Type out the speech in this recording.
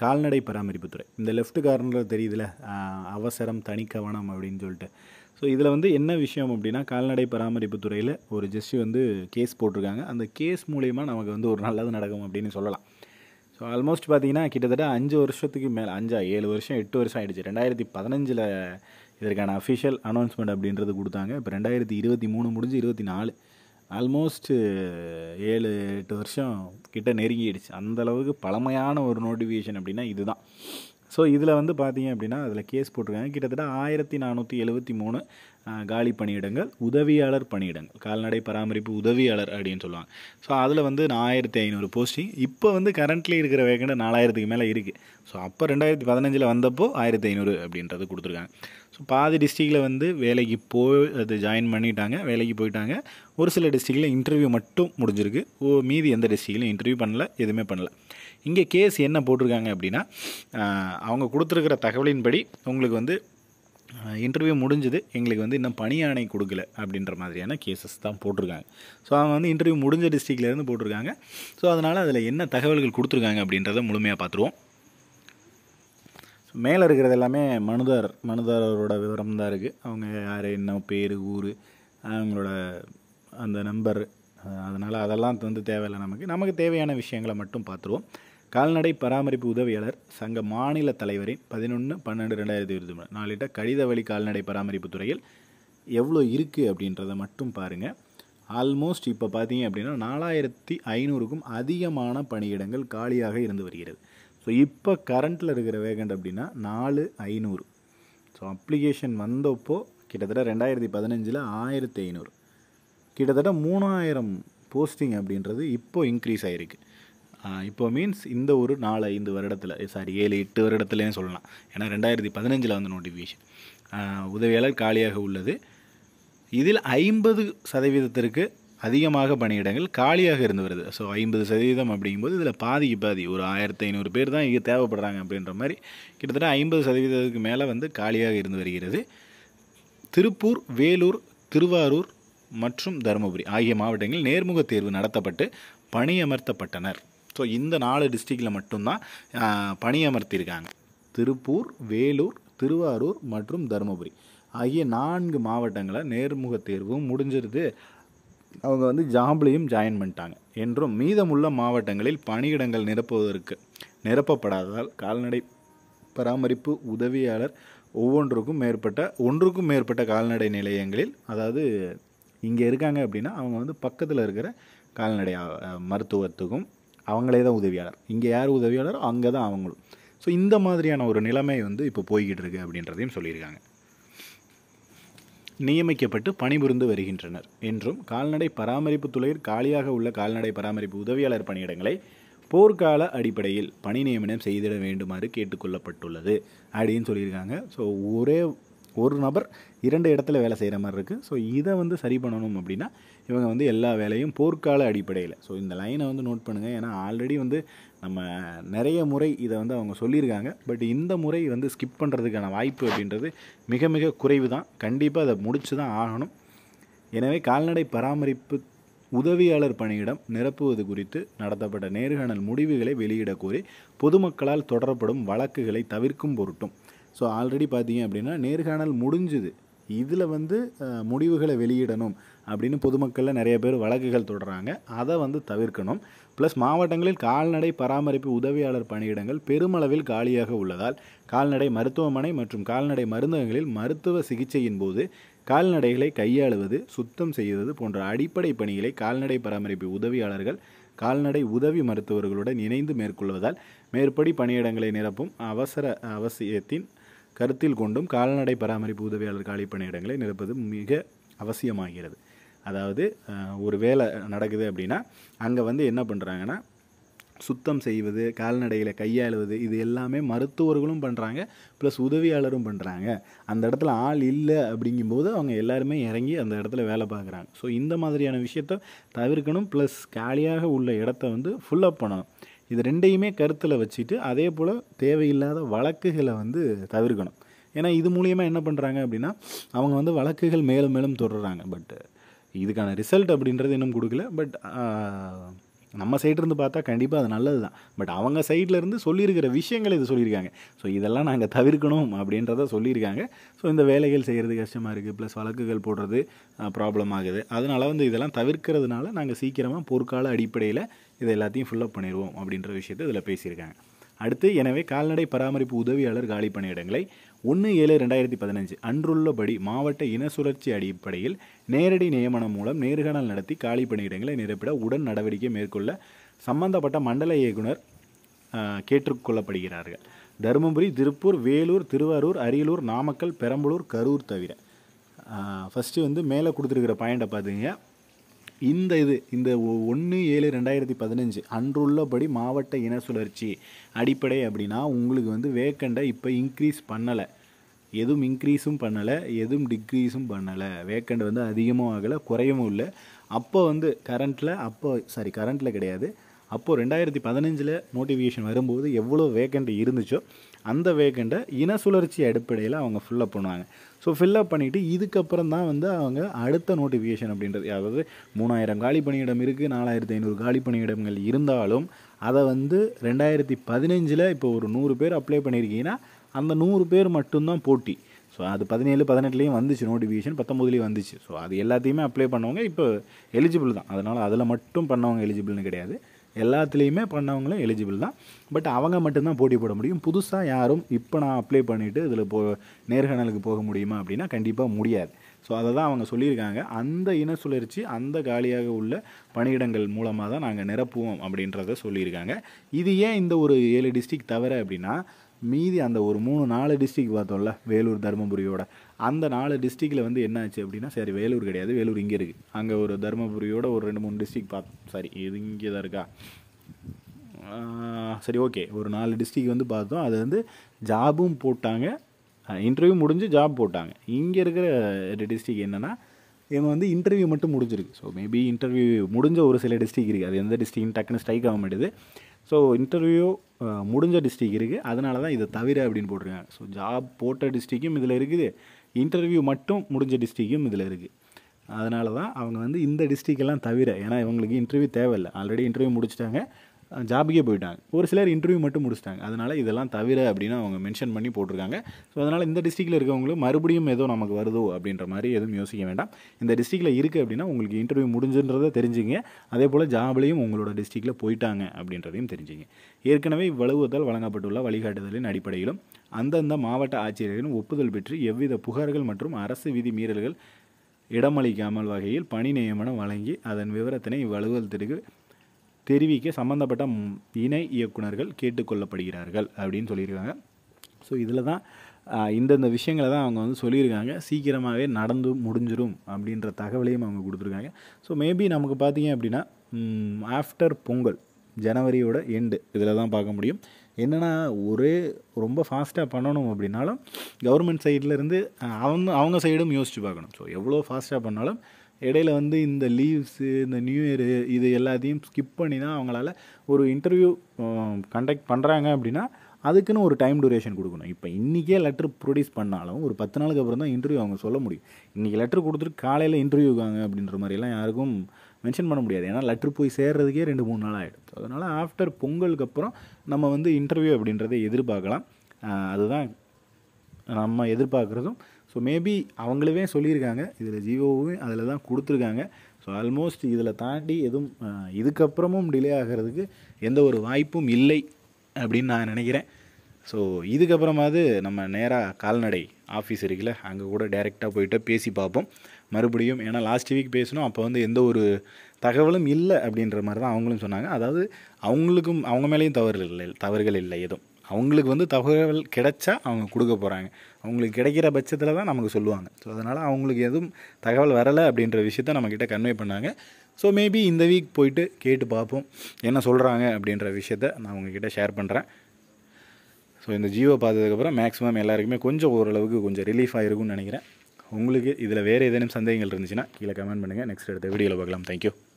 கால்நடை பராமரிப்புத்துறை இந்த லெஃப்ட் கார்னரில் தெரியுதுல ஆஹ், அவசரம் தனி கவனம் அப்படின்னு சொல்லிட்டு ஸோ இதில் வந்து என்ன விஷயம் அப்படின்னா கால்நடை பராமரிப்புத்துறையில் ஒரு ஜஸ்ட் வந்து கேஸ் போட்டிருக்காங்க அந்த கேஸ் மூலயமா நமக்கு வந்து ஒரு நல்லது நடக்கும் அப்படின்னு சொல்லலாம் ஸோ ஆல்மோஸ்ட் பார்த்தீங்கன்னா கிட்டத்தட்ட அஞ்சு வருஷத்துக்கு மேலே அஞ்சா ஏழு வருஷம் எட்டு வருஷம் ஆயிடுச்சு ரெண்டாயிரத்தி பதினஞ்சில் இதற்கான அஃபிஷியல் அனௌன்ஸ்மெண்ட் அப்படின்றது கொடுத்தாங்க இப்போ ரெண்டாயிரத்தி இருபத்தி மூணு முடிஞ்சு இருபத்தி நாலு ஆல்மோஸ்ட் ஏழு எட்டு வருஷம் கிட்ட நெருங்கிடுச்சு அந்த அளவுக்கு பழமையான ஒரு நோட்டிஃபிகேஷன் அப்படின்னா இதுதான் ஸோ இதில் வந்து பார்த்தீங்க அப்படின்னா அதில் கேஸ் போட்டிருக்காங்க கிட்டத்தட்ட ஆயிரத்தி நானூற்றி எழுபத்தி மூணு காலி பணியிடங்கள் உதவியாளர் பணியிடங்கள் கால்நடை பராமரிப்பு உதவியாளர் அப்படின்னு சொல்லுவாங்க ஸோ அதில் வந்து ஆயிரத்தி ஐநூறு போஸ்டிங் இப்போ வந்து கரண்ட்லி இருக்கிற வேகண்ட் நாலாயிரத்துக்கு மேலே இருக்குது ஸோ அப்போ ரெண்டாயிரத்தி பதினஞ்சில் வந்தப்போ ஆயிரத்தி ஐநூறு அப்படின்றது கொடுத்துருக்காங்க ஸோ பாதி டிஸ்ட்ரிக்டில் வந்து வேலைக்கு போய் அது ஜாயின் பண்ணிட்டாங்க வேலைக்கு போயிட்டாங்க ஒரு சில டிஸ்ட்ரிக்டில் இன்டர்வியூ மட்டும் முடிஞ்சிருக்கு ஓ மீதி எந்த டிஸ்ட்ரிக்ட்லையும் இன்டர்வியூ பண்ணல எதுவுமே பண்ணல இங்கே கேஸ் என்ன போட்டிருக்காங்க அப்படின்னா ஆஹ், அவங்க கொடுத்துருக்கிற தகவலின்படி உங்களுக்கு வந்து இன்டர்வியூ முடிஞ்சது எங்களுக்கு வந்து இன்னும் பணி ஆணை கொடுக்கல அப்படின்ற மாதிரியான கேசஸ் தான் போட்டிருக்காங்க ஸோ அவங்க வந்து இன்டர்வியூ முடிஞ்ச டிஸ்ட்ரிக்ட்லேருந்து போட்டிருக்காங்க ஸோ அதனால் அதில் என்ன தகவல்கள் கொடுத்துருக்காங்க அப்படின்றத முழுமையாக பார்த்துருவோம் மேலே இருக்கிறது எல்லாமே மனுதார் மனுதாரரோட விவரம் தான் இருக்குது அவங்க யார் என்ன பேர் ஊர் அவங்களோட அந்த நம்பர் அதனால் அதெல்லாம் வந்து தேவையில்லை நமக்கு நமக்கு தேவையான விஷயங்களை மட்டும் பார்த்துருவோம் கால்நடை பராமரிப்பு உதவியாளர் சங்க மாநில தலைவரின் பதினொன்று பன்னெண்டு ரெண்டாயிரத்தி இருபத்தி மூணு நாளிட்ட கடித வழி கால்நடை பராமரிப்பு துறையில் எவ்வளோ இருக்குது அப்படின்றத மட்டும் பாருங்கள் ஆல்மோஸ்ட் இப்போ பார்த்தீங்க அப்படின்னா நாலாயிரத்தி ஐநூறுக்கும் அதிகமான பணியிடங்கள் காலியாக இருந்து வருகிறது ஸோ இப்போ கரண்ட்டில் இருக்கிற வேகண்ட் அப்படின்னா நாலு ஐநூறு ஸோ அப்ளிகேஷன் வந்தப்போ கிட்டத்தட்ட ரெண்டாயிரத்தி பதினஞ்சில் ஆயிரத்தி ஐநூறு கிட்டத்தட்ட மூணாயிரம் போஸ்டிங் அப்படின்றது இப்போ இன்க்ரீஸ் ஆகிருக்கு இப்போ மீன்ஸ் இந்த ஒரு நாலு ஐந்து வருடத்தில் சாரி ஏழு எட்டு வருடத்துலேயும் சொல்லலாம் ஏன்னா ரெண்டாயிரத்தி பதினஞ்சில் வந்த நோட்டிஃபிகேஷன் உதவியாளர் காலியாக உள்ளது இதில் ஐம்பது சதவீதத்திற்கு அதிகமாக பணியிடங்கள் காலியாக இருந்து வருது ஸோ ஐம்பது சதவீதம் அப்படிங்கும்போது இதில் பாதிக்கு பாதி ஒரு ஆயிரத்தி ஐநூறு பேர் தான் இங்கே தேவைப்படுறாங்க அப்படின்ற மாதிரி கிட்டத்தட்ட ஐம்பது சதவீதத்துக்கு மேலே வந்து காலியாக இருந்து வருகிறது திருப்பூர் வேலூர் திருவாரூர் மற்றும் தருமபுரி ஆகிய மாவட்டங்களில் நேர்முக தேர்வு நடத்தப்பட்டு பணியமர்த்தப்பட்டனர் ஸோ இந்த நாலு டிஸ்ட்ரிக்டில் மட்டும்தான் ஆஹ், பணியமர்த்தியிருக்காங்க திருப்பூர் வேலூர் திருவாரூர் மற்றும் தருமபுரி ஆகிய நான்கு மாவட்டங்களில் நேர்முக தேர்வும் முடிஞ்சிருது அவங்க வந்து ஜாப்லேயும் ஜாயின் பண்ணிட்டாங்க என்றும் மீதமுள்ள மாவட்டங்களில் பணியிடங்கள் நிரப்புவதற்கு நிரப்பப்படாததால் கால்நடை பராமரிப்பு உதவியாளர் ஒவ்வொன்றுக்கும் மேற்பட்ட ஒன்றுக்கும் மேற்பட்ட கால்நடை நிலையங்களில் அதாவது இங்கே இருக்காங்க அப்படின்னா அவங்க வந்து பக்கத்தில் இருக்கிற கால்நடை அஹ், மருத்துவத்துக்கும் அவங்களே தான் உதவியாளர் இங்கே யார் உதவியாளர் அங்கே தான் அவங்களும் ஸோ இந்த மாதிரியான ஒரு நிலைமை வந்து இப்போ போய்கிட்டு இருக்கு அப்படின்றதையும் சொல்லியிருக்காங்க நியமிக்கப்பட்டு பணிபுரிந்து வருகின்றனர் என்றும் கால்நடை பராமரிப்பு துறையில் காலியாக உள்ள கால்நடை பராமரிப்பு உதவியாளர் பணியிடங்களை போர்க்கால அடிப்படையில் பணி நியமனம் செய்திட வேண்டுமாறு கேட்டுக்கொள்ளப்பட்டுள்ளது அப்படின்னு சொல்லியிருக்காங்க ஸோ ஒரே ஒரு நபர் இரண்டு இடத்துல வேலை செய்கிற மாதிரி இருக்குது ஸோ இதை வந்து சரி பண்ணணும் அப்படின்னா இவங்க வந்து எல்லா வேலையும் போர்க்கால அடிப்படையில் ஸோ இந்த லைனை வந்து நோட் பண்ணுங்கள் ஏன்னா ஆல்ரெடி வந்து நம்ம நிறைய முறை இதை வந்து அவங்க சொல்லியிருக்காங்க பட் இந்த முறை வந்து ஸ்கிப் பண்ணுறதுக்கான வாய்ப்பு அப்படின்றது மிக மிக குறைவு தான் கண்டிப்பாக அதை முடிச்சு தான் ஆகணும் எனவே கால்நடை பராமரிப்பு உதவியாளர் பணியிடம் நிரப்புவது குறித்து நடத்தப்பட்ட நேர்காணல் முடிவுகளை வெளியிடக் கோரி பொதுமக்களால் தொடரப்படும் வழக்குகளை தவிர்க்கும் பொருட்டும் ஸோ ஆல்ரெடி பார்த்தீங்க அப்படின்னா நேர்காணல் முடிஞ்சுது இதில் வந்து அஹ், முடிவுகளை வெளியிடணும் அப்படின்னு பொதுமக்களில் நிறைய பேர் வழக்குகள் தொடர்றாங்க அதை வந்து தவிர்க்கணும் ப்ளஸ் மாவட்டங்களில் கால்நடை பராமரிப்பு உதவியாளர் பணியிடங்கள் பெருமளவில் காலியாக உள்ளதால் கால்நடை மருத்துவமனை மற்றும் கால்நடை மருந்தகங்களில் மருத்துவ சிகிச்சையின் போது கால்நடைகளை கையாளுவது சுத்தம் செய்வது போன்ற அடிப்படை பணிகளை கால்நடை பராமரிப்பு உதவியாளர்கள் கால்நடை உதவி மருத்துவர்களுடன் இணைந்து மேற்கொள்வதால் மேற்படி பணியிடங்களை நிரப்பும் அவசர அவசியத்தின் கருத்தில் கொண்டும் கால்நடை பராமரிப்பு உதவியாளர் காலி பணியிடங்களை நிரப்புவது மிக அவசியமாகிறது அதாவது அஹ், ஒரு வேலை நடக்குது அப்படின்னா அங்கே வந்து என்ன பண்ணுறாங்கன்னா சுத்தம் செய்வது கால்நடைகளை கையாளுவது இது எல்லாமே மருத்துவர்களும் பண்ணுறாங்க ப்ளஸ் உதவியாளரும் பண்ணுறாங்க அந்த இடத்துல ஆள் இல்லை அப்படிங்கும்போது அவங்க எல்லாருமே இறங்கி அந்த இடத்துல வேலை பார்க்குறாங்க ஸோ இந்த மாதிரியான விஷயத்த தவிர்க்கணும் ப்ளஸ் காலியாக உள்ள இடத்த வந்து ஃபுல்லப் பண்ணணும் இது ரெண்டையுமே கருத்தில் வச்சுட்டு அதே போல் தேவையில்லாத வழக்குகளை வந்து தவிர்க்கணும் ஏன்னா இது மூலியமாக என்ன பண்ணுறாங்க அப்படின்னா அவங்க வந்து வழக்குகள் மேலும் மேலும் தொடர்றாங்க பட் இதுக்கான ரிசல்ட் அப்படின்றது இன்னும் கொடுக்கல பட் நம்ம சைடு இருந்து பார்த்தா கண்டிப்பாக அது நல்லது தான் பட் அவங்க சைடில் இருந்து சொல்லியிருக்கிற விஷயங்கள் இது சொல்லியிருக்காங்க ஸோ இதெல்லாம் நாங்கள் தவிர்க்கணும் அப்படின்றத சொல்லியிருக்காங்க ஸோ இந்த வேலைகள் செய்கிறது கஷ்டமாக இருக்குது ப்ளஸ் வழக்குகள் போடுறது ப்ராப்ளம் ஆகுது அதனால் வந்து இதெல்லாம் தவிர்க்கிறதுனால நாங்கள் சீக்கிரமாக போர்க்கால அடிப்படையில் இதை எல்லாத்தையும் ஃபில்லப் பண்ணிடுவோம் அப்படின்ற விஷயத்தை இதில் பேசியிருக்காங்க அடுத்து எனவே கால்நடை பராமரிப்பு உதவியாளர் காலி பணியிடங்களை ஒன்று ஏழு ரெண்டாயிரத்தி பதினஞ்சு அன்றுள்ளபடி மாவட்ட இன சுழற்சி அடிப்படையில் நேரடி நியமனம் மூலம் நேர்காணல் நடத்தி காலி பணியிடங்களை நிரப்பிட உடன் நடவடிக்கை மேற்கொள்ள சம்பந்தப்பட்ட மண்டல இயக்குனர் ஆஹ், கேட்டுக்கொள்ளப்படுகிறார்கள் தருமபுரி திருப்பூர் வேலூர் திருவாரூர் அரியலூர் நாமக்கல் பெரம்பலூர் கரூர் தவிர ஃபஸ்ட்டு வந்து மேலே கொடுத்துருக்கிற பாயிண்ட்டை பார்த்தீங்க இந்த இது இந்த ஒன்று ஏழு ரெண்டாயிரத்தி பதினஞ்சு அன்றுள்ளபடி மாவட்ட இன சுழற்சி அடிப்படை அப்படின்னா உங்களுக்கு வந்து வேக்கண்டை இப்போ இன்க்ரீஸ் பண்ணலை எதுவும் இன்க்ரீஸும் பண்ணலை எதுவும் டிக்ரீஸும் பண்ணலை வேக்கண்ட் வந்து அதிகமும் ஆகலை குறையவும் இல்லை அப்போ வந்து கரண்ட்டில் அப்போ சாரி கரண்ட்டில் கிடையாது அப்போது ரெண்டாயிரத்தி பதினஞ்சில் நோட்டிஃபிகேஷன் வரும்போது எவ்வளோ வேக்கண்ட் இருந்துச்சோ அந்த வேக்கண்ட்டை இன சுழற்சி அடிப்படையில் அவங்க ஃபில்லப் பண்ணுவாங்க ஸோ ஃபில்லப் பண்ணிவிட்டு இதுக்கப்புறம் தான் வந்து அவங்க அடுத்த நோட்டிஃபிகேஷன் அப்படின்றது அதாவது மூணாயிரம் காலி பணியிடம் இருக்குது நாலாயிரத்தி ஐநூறு காலி பணியிடங்கள் இருந்தாலும் அதை வந்து ரெண்டாயிரத்தி பதினஞ்சில் இப்போ ஒரு நூறு பேர் அப்ளை பண்ணியிருக்கீங்கன்னா அந்த நூறு பேர் மட்டும்தான் போட்டி ஸோ அது பதினேழு பதினெட்டுலேயும் வந்துச்சு நோட்டிஃபிகேஷன் பத்தொம்போதுலேயும் வந்துச்சு ஸோ அது எல்லாத்தையுமே அப்ளை பண்ணவங்க இப்போ எலிஜிபிள் தான் அதனால் அதில் மட்டும் பண்ணவங்க எலிஜிபிள்னு கிடையாது எல்லாத்துலேயுமே பண்ணவங்களும் எலிஜிபிள் தான் பட் அவங்க மட்டும்தான் போட்டி போட முடியும் புதுசாக யாரும் இப்போ நான் அப்ளை பண்ணிவிட்டு இதில் போ நேர்காணலுக்கு போக முடியுமா அப்படின்னா கண்டிப்பாக முடியாது ஸோ அதை தான் அவங்க சொல்லியிருக்காங்க அந்த இன சுழற்சி அந்த காலியாக உள்ள பணியிடங்கள் மூலமாக தான் நாங்கள் நிரப்புவோம் அப்படின்றத சொல்லியிருக்காங்க இது ஏன் இந்த ஒரு ஏழு டிஸ்ட்ரிக்ட் தவிர அப்படின்னா மீதி அந்த ஒரு மூணு நாலு டிஸ்ட்ரிக்ட் பார்த்தோம்ல வேலூர் தருமபுரியோட அந்த நாலு டிஸ்ட்ரிக்டில் வந்து என்ன ஆச்சு அப்படின்னா சரி வேலூர் கிடையாது வேலூர் இங்கே இருக்குது அங்கே ஒரு தருமபுரியோட ஒரு ரெண்டு மூணு டிஸ்ட்ரிக்ட் பார்த்து சாரி இது இங்கே தான் இருக்கா ஆஹ் சரி ஓகே ஒரு நாலு டிஸ்ட்ரிக்ட் வந்து பார்த்தோம் அது வந்து ஜாபும் போட்டாங்க இன்டர்வியூ முடிஞ்சு ஜாப் போட்டாங்க இங்கே இருக்கிற டிஸ்ட்ரிக்ட் என்னென்னா இவங்க வந்து இன்டர்வியூ மட்டும் முடிஞ்சிருக்கு ஸோ மேபி இன்டர்வியூ முடிஞ்ச ஒரு சில டிஸ்ட்ரிக்ட் இருக்குது அது எந்த டிஸ்ட்ரிக்ட்னு டக்குன்னு ஸ்ட்ரைக் ஆக மாட்டேது ஸோ இன்டர்வியூ முடிஞ்ச டிஸ்ட்ரிக்ட் இருக்குது அதனால தான் இதை தவிர அப்படின்னு போட்டிருக்காங்க ஸோ ஜாப் போட்ட டிஸ்ட்ரிக்கும் இதில் இருக்குது இன்டர்வியூ மட்டும் முடிஞ்ச டிஸ்ட்ரிக்கும் இதில் இருக்குது அதனால தான் அவங்க வந்து இந்த டிஸ்ட்ரிக்டெல்லாம் தவிர ஏன்னா இவங்களுக்கு இன்டர்வியூ தேவையில்லை ஆல்ரெடி இன்டர்வியூ முடிச்சிட்டாங்க ஜாபுக்கே போயிட்டாங்க ஒரு சிலர் இன்டர்வியூ மட்டும் முடிச்சிட்டாங்க அதனால் இதெல்லாம் தவிர அப்படின்னு அவங்க மென்ஷன் பண்ணி போட்டிருக்காங்க ஸோ அதனால் இந்த டிஸ்ட்ரிக்டில் இருக்கவங்களுக்கு மறுபடியும் ஏதோ நமக்கு வருதோ அப்படின்ற மாதிரி எதுவும் யோசிக்க வேண்டாம் இந்த டிஸ்ட்ரிக்டில் இருக்குது அப்படின்னா உங்களுக்கு இன்டர்வியூ முடிஞ்சுன்றதை தெரிஞ்சுங்க அதே போல் ஜாப்லேயும் உங்களோட டிஸ்ட்ரிக்டில் போயிட்டாங்க அப்படின்றதையும் தெரிஞ்சுங்க ஏற்கனவே இவ்வளவுதால் வழங்கப்பட்டுள்ள வழிகாட்டுதலின் அடிப்படையிலும் அந்தந்த மாவட்ட ஆட்சியர்களின் ஒப்புதல் பெற்று எவ்வித புகார்கள் மற்றும் அரசு விதி மீறல்கள் இடமளிக்காமல் வகையில் பணி நியமனம் வழங்கி அதன் விவரத்தினை இவ்வலுவலகத்திற்கு தெரிவிக்க சம்பந்தப்பட்ட ம்- இணை இயக்குனர்கள் கேட்டுக்கொள்ளப்படுகிறார்கள் அப்படின்னு சொல்லியிருக்காங்க ஸோ இதில் தான் ஆஹ், இந்தந்த விஷயங்களை தான் அவங்க வந்து சொல்லியிருக்காங்க சீக்கிரமாகவே நடந்து முடிஞ்சிரும் அப்படின்ற தகவலையும் அவங்க கொடுத்துருக்காங்க ஸோ மேபி நமக்கு பார்த்தீங்க அப்படின்னா ஆஃப்டர் பொங்கல் ஜனவரியோட எண்டு இதில் தான் பார்க்க முடியும் என்னென்னா ஒரே ரொம்ப ஃபாஸ்ட்டாக பண்ணணும் அப்படின்னாலும் கவர்மெண்ட் சைட்லேருந்து அவங்க அவங்க சைடும் யோசிச்சு பார்க்கணும் ஸோ எவ்வளோ ஃபாஸ்ட்டாக பண்ணாலும் இடையில வந்து இந்த லீவ்ஸு இந்த நியூ இயரு இது எல்லாத்தையும் ஸ்கிப் பண்ணி தான் அவங்களால ஒரு இன்டர்வியூ கண்டக்ட் பண்ணுறாங்க அப்படின்னா அதுக்குன்னு ஒரு டைம் டூரேஷன் கொடுக்கணும் இப்போ இன்றைக்கே லெட்டர் ப்ரொடியூஸ் பண்ணாலும் ஒரு பத்து நாளுக்கு அப்புறம் தான் இன்டர்வியூ அவங்க சொல்ல முடியும் இன்றைக்கி லெட்டர் கொடுத்துட்டு காலையில் இன்டர்வியூ வாங்க அப்படின்ற மாதிரிலாம் யாருக்கும் மென்ஷன் பண்ண முடியாது ஏன்னா லெட்டர் போய் சேர்றதுக்கே ரெண்டு மூணு நாள் ஆகிடும் அதனால் ஆஃப்டர் பொங்கலுக்கு அப்புறம் நம்ம வந்து இன்டர்வியூ அப்படின்றத எதிர்பார்க்கலாம் ஆஹ் அதுதான் நம்ம எதிர்பார்க்குறதும் ஸோ மேபி அவங்களவே சொல்லியிருக்காங்க இதில் ஜியோவும் அதில் தான் கொடுத்துருக்காங்க ஸோ ஆல்மோஸ்ட் இதில் தாண்டி எதுவும் அஹ், இதுக்கப்புறமும் டிலே ஆகிறதுக்கு எந்த ஒரு வாய்ப்பும் இல்லை அப்படின்னு நான் நினைக்கிறேன் ஸோ இதுக்கப்புறமாவது நம்ம நேராக கால்நடை ஆஃபீஸ் இருக்குல்ல அங்கே கூட டைரெக்டாக போயிட்டு பேசி பார்ப்போம் மறுபடியும் ஏன்னா லாஸ்ட் வீக் பேசணும் அப்போ வந்து எந்த ஒரு தகவலும் இல்லை அப்படின்ற மாதிரி தான் அவங்களும் சொன்னாங்க அதாவது அவங்களுக்கும் அவங்க மேலேயும் தவறு இல்லை தவறுகள் இல்லை எதுவும் அவங்களுக்கு வந்து தகவல் கிடைச்சா அவங்க கொடுக்க போகிறாங்க அவங்களுக்கு கிடைக்கிற பட்சத்தில் தான் நமக்கு சொல்லுவாங்க ஸோ அதனால் அவங்களுக்கு எதுவும் தகவல் வரலை அப்படின்ற விஷயத்த நம்மக்கிட்ட கன்வே பண்ணாங்க ஸோ மேபி இந்த வீக் போயிட்டு கேட்டு பார்ப்போம் என்ன சொல்கிறாங்க அப்படின்ற விஷயத்த நான் உங்ககிட்ட ஷேர் பண்ணுறேன் ஸோ இந்த ஜியோ பார்த்ததுக்கப்புறம் மேக்ஸிமம் எல்லாருக்குமே கொஞ்சம் ஓரளவுக்கு கொஞ்சம் ரிலீஃப் ஆகிருக்கும்னு நினைக்கிறேன் உங்களுக்கு இதில் வேறு ஏதேனும் சந்தேகங்கள் இருந்துச்சுன்னா கீழே கமெண்ட் பண்ணுங்கள் நெக்ஸ்ட் அடுத்த வீடியோவில் பார்க்கலாம் தேங்க்யூ